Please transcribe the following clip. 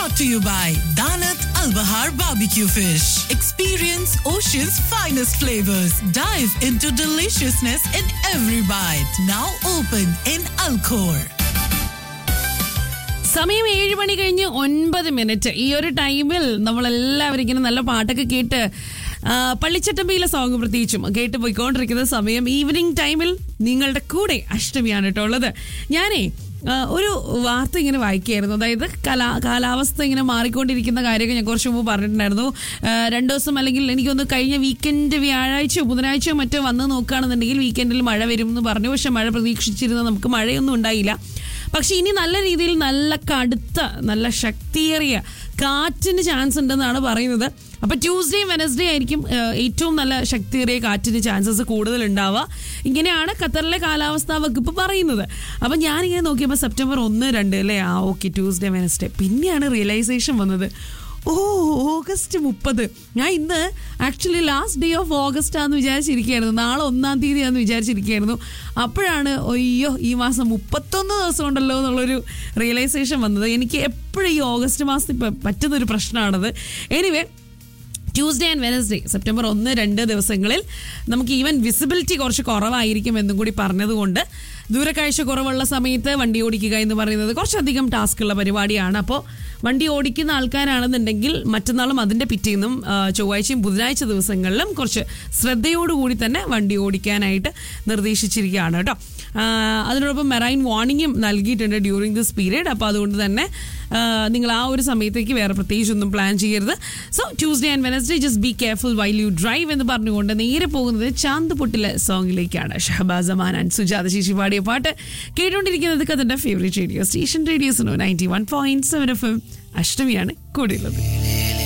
brought to you by Danat Al Bahar Barbecue Fish. Experience ocean's finest flavors. Dive into deliciousness in every bite. Now open in Alcor. സമയം ഏഴ് മണി കഴിഞ്ഞ് ഒൻപത് minute ഈ ഒരു ടൈമിൽ നമ്മളെല്ലാവരും ഇങ്ങനെ നല്ല പാട്ടൊക്കെ കേട്ട് ആ, പള്ളിച്ചട്ടമ്പിയിലെ സോങ് പ്രത്യേകിച്ചും കേട്ട് പോയിക്കൊണ്ടിരിക്കുന്ന സമയം ഈവനിങ് ടൈമിൽ നിങ്ങളുടെ കൂടെ അഷ്ടമിയാണ് കേട്ടോ ഉള്ളത് ഞാനേ ആ, ഒരു വാർത്ത ഇങ്ങനെ വായിക്കുകയായിരുന്നു അതായത് കലാ കാലാവസ്ഥ ഇങ്ങനെ മാറിക്കൊണ്ടിരിക്കുന്ന കാര്യമൊക്കെ ഞാൻ കുറച്ച് മുമ്പ് പറഞ്ഞിട്ടുണ്ടായിരുന്നു ആ, രണ്ട് ദിവസം അല്ലെങ്കിൽ എനിക്കൊന്ന് കഴിഞ്ഞ വീക്കെൻഡ് വ്യാഴാഴ്ചയോ ബുധനാഴ്ചയോ മറ്റോ വന്ന് നോക്കുകയാണെന്നുണ്ടെങ്കിൽ വീക്കെൻഡിൽ മഴ വരും എന്ന് പറഞ്ഞു പക്ഷെ മഴ പ്രതീക്ഷിച്ചിരുന്ന നമുക്ക് മഴയൊന്നും ഉണ്ടായില്ല പക്ഷെ ഇനി നല്ല രീതിയിൽ നല്ല കടുത്ത നല്ല ശക്തിയേറിയ കാറ്റിന് ചാൻസ് ഉണ്ടെന്നാണ് പറയുന്നത് അപ്പൊ ട്യൂസ്ഡേ വെനസ്ഡേ ആയിരിക്കും ഏഹ്, ഏറ്റവും നല്ല ശക്തിയേറിയ കാറ്റിന് ചാൻസസ് കൂടുതൽ ഉണ്ടാവുക ഇങ്ങനെയാണ് ഖത്തറിലെ കാലാവസ്ഥാ വകുപ്പ് പറയുന്നത് അപ്പൊ ഞാനിങ്ങനെ നോക്കിയപ്പോൾ സെപ്റ്റംബർ ഒന്ന് രണ്ട് അല്ലേ ആ ഓക്കെ ട്യൂസ്ഡേ വെനസ്ഡേ പിന്നെയാണ് റിയലൈസേഷൻ വന്നത് ഓ ഓഗസ്റ്റ് മുപ്പത് ഞാൻ ഇന്ന് actually last day of August ആണെന്ന് വിചാരിച്ചിരിക്കുകയായിരുന്നു നാളെ ഒന്നാം തീയതി ആണെന്ന് വിചാരിച്ചിരിക്കുകയായിരുന്നു അപ്പോഴാണ് അയ്യോ ഈ മാസം മുപ്പത്തൊന്ന് ദിവസം ഉണ്ടല്ലോ എന്നുള്ളൊരു റിയലൈസേഷൻ വന്നത് എനിക്ക് എപ്പോഴും ഈ ഓഗസ്റ്റ് മാസത്തിൽ പ- പറ്റുന്നൊരു പ്രശ്നമാണത് anyway Tuesday and Wednesday September ഒന്ന് രണ്ട് ദിവസങ്ങളിൽ നമുക്ക് ഈവൻ വിസിബിലിറ്റി കുറച്ച് കുറവായിരിക്കും എന്നും കൂടി പറഞ്ഞതുകൊണ്ട് ദൂരക്കാഴ്ച കുറവുള്ള സമയത്ത് വണ്ടി ഓടിക്കുക എന്ന് പറയുന്നത് കുറച്ചധികം ടാസ്ക് ഉള്ള പരിപാടിയാണ് അപ്പോൾ വണ്ടി ഓടിക്കുന്ന ആൾക്കാരാണെന്നുണ്ടെങ്കിൽ മറ്റന്നാളും അതിൻ്റെ പിറ്റേന്നും ആ, ചൊവ്വാഴ്ചയും ബുധനാഴ്ച ദിവസങ്ങളിലും കുറച്ച് ശ്രദ്ധയോടുകൂടി തന്നെ വണ്ടി ഓടിക്കാനായിട്ട് നിർദ്ദേശിച്ചിരിക്കുകയാണ് കേട്ടോ ആ, അതിനോടൊപ്പം മെറൈൻ വാർണിംഗും നൽകിയിട്ടുണ്ട് ഡ്യൂറിങ് ദിസ് പീരീഡ് അപ്പോൾ അതുകൊണ്ട് തന്നെ ആ, നിങ്ങൾ ആ ഒരു സമയത്തേക്ക് വേറെ പ്രത്യേകിച്ചൊന്നും പ്ലാൻ ചെയ്യരുത് so Tuesday and Wednesday just be careful while you drive എന്ന് പറഞ്ഞുകൊണ്ട് നേരെ പോകുന്നത് ചാന്ത് പൊട്ടിലെ സോങ്ങിലേക്കാണ് ഷഹബാസ് അമാൻ ആൻഡ് സുജാത ശേഷി പാടിയ പാട്ട് കേട്ടുകൊണ്ടിരിക്കുന്നത് കഥന്റെ ഫേവറേറ്റ് റേഡിയോ സ്റ്റേഷൻ റേഡിയോസിനോ ninety one point seven F M അഷ്ടമിയാണ് കൂടെയുള്ളത്